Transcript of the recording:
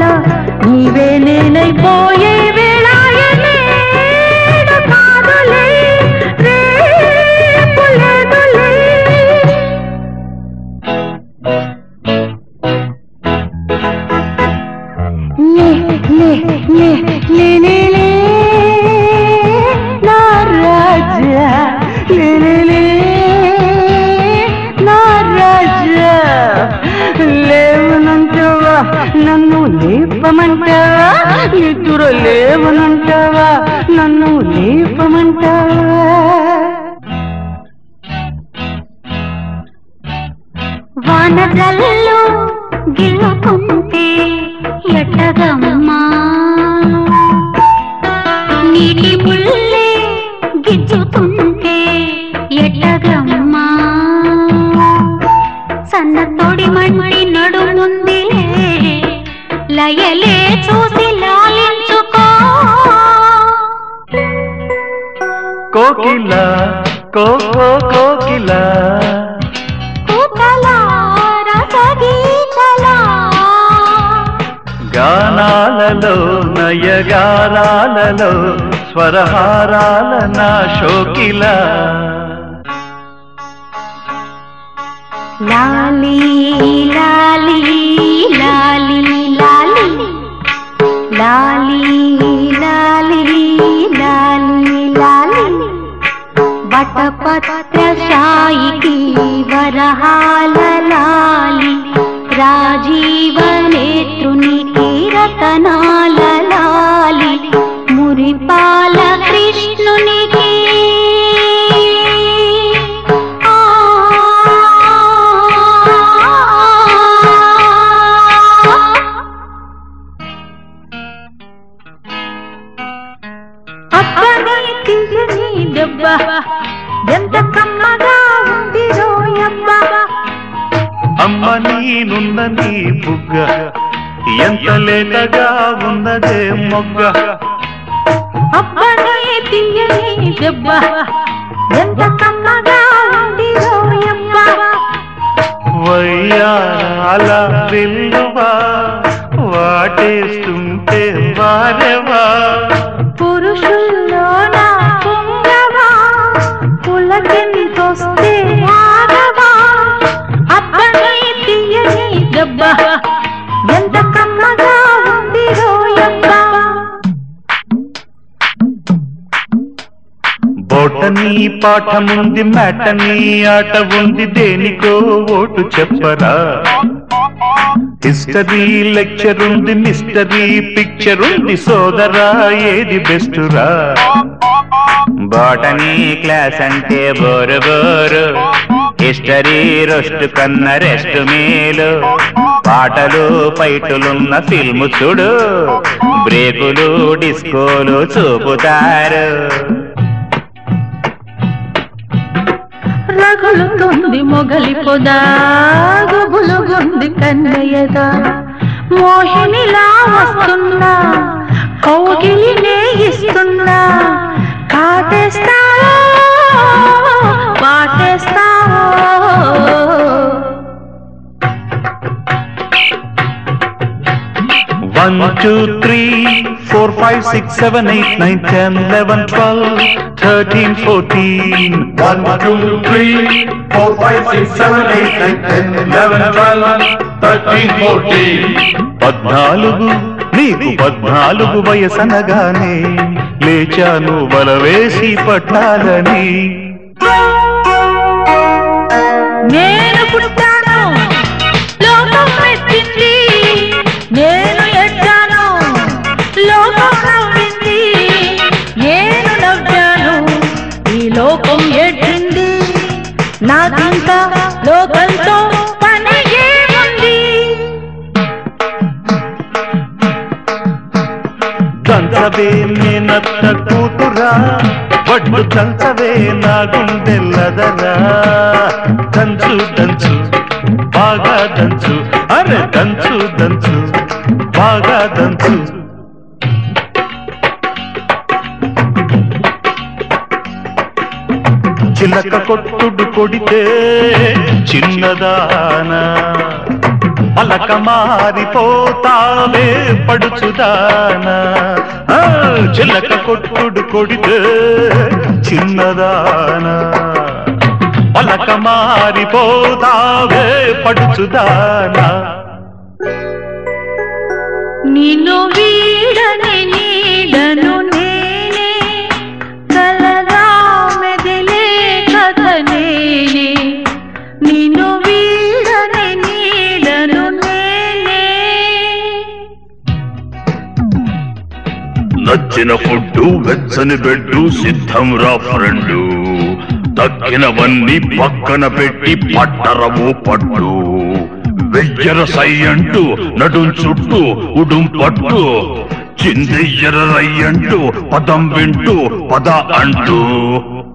నీవే నేనైపోయే వేళాయనే కాదులే రేపు లేదులే లే లే లే లే లే లే నా రాజా లే లే లే నా రాజా లేవనంటావా నన్ను లేపమంటావా నిద్ర లేవనంటావా నన్ను లేపమంటావా వానగల్లో గిల్లుకుంటే ఎట్టగమ్మా నీటి ముల్లే గిచ్చుతుంటే ఎట్టగమ్మా సన్న తొడి మండి నడుముందిలే లయలే చూసి లాలించుకో కోకిల కోకో కోకిల కూకలా రసగీతలా గానాలలో నయగారాలలో స్వరహారాల నా శోకిల లాలి లాలి లాలి లాలి లాలి లాలి లాలి లాలి వటపత్ర శాయికి వరహాల లాలి రాజీవ నేత్రునికి రతనాల లాలి మురిపాల కృష్ణునికి ఆ అబ్బని తీయని దెబ్బ ఎంత కమ్మగా ఉంది రోయబ్బ అమ్మ నీనున్న నీ బుగ్గ ఎంత లేతగా ఉన్నదే మొగ్గ అబ్బని తీయని దెబ్బ ఎంత కమ్మగా ఉంది రోయబ్బ వయ్యాల విల్లువా వాటేస్తుంటే వారెవా పురుషుల్లో నా పొంగవా పులకింతొస్తే ఆగవా అబ్బని తీయని దెబ్బ ఎంత కమ్మగా ఉంది రోయబ్బ బోటనీ పాఠముంది మ్యాటనీ ఆట ఉంది దేనికో ఓటు చెప్పరా హిస్టరీ లెక్చర్ ఉంది మిస్టరీ పిక్చర్ ఉంది సోదరా ఏది బెస్ట్ రా బోటనీ క్లాస్ అంటే బోరు బోరు హిస్టరీ రొస్ట్ కన్న రెస్ట్ మేలు పాటలు ఫైటులున్న ఫిల్మ్ చూడు బ్రేకులు డిస్కోలు చూపుతారు రగులుతుంది మొగలి పొదా గుబులుగుంది కన్నయ్యగా మోహినిలా వస్తున్నా కౌగిలినే ఇస్తున్నా కాటేస్తావో పాటేస్తావో one two three four five six seven eight nine ten eleven twelve thirteen fourteen One, two, three, four, five, six, seven, eight, nine, ten, eleven, twelve, thirteen, fourteen. పద్నాలుగు నీకు పద్నాలుగు వయసనగానే లేచాను వలవేసి పట్టాలని నేను పుట్టాను లోకం మెచ్చింది నేను ఎడ్డాను లోకం నవ్వింది నేను నవ్వాను ఈ లోకం ఎడ్డింది నాకింకా లోకంతో పని ఏముంది దంచవే నేనత్త కూతురా వడ్లు దంచవే నా గుండెల్లదరా దంచు దంచు బాగా దంచు అరే దంచు దంచు బాగా దంచు చిలక కొట్టుడు కొడితే చిన్నదానా పలక మారిపోతావే పడుచుదానా ఆ, చిలక కొట్టుడు కొడితే చిన్నదానా పలక మారిపోతావే పడుచుదానా నిన్ను వీడని నీడను నేనే కలగా మెదిలే కథ నేనే నిన్ను వీడని నీడను నేనే నచ్చిన ఫుడ్డు వెచ్చని బెడ్డు సిద్ధం రా ఫ్రెండు తక్కినవన్నీ పక్కన పెట్టి పట్టరము పట్టు వెయ్యర సై అంటూ నడుం చుట్టూ ఉడుం పట్టు చిందెయ్యర రై అంటూ పదం వింటూ పద అంటూ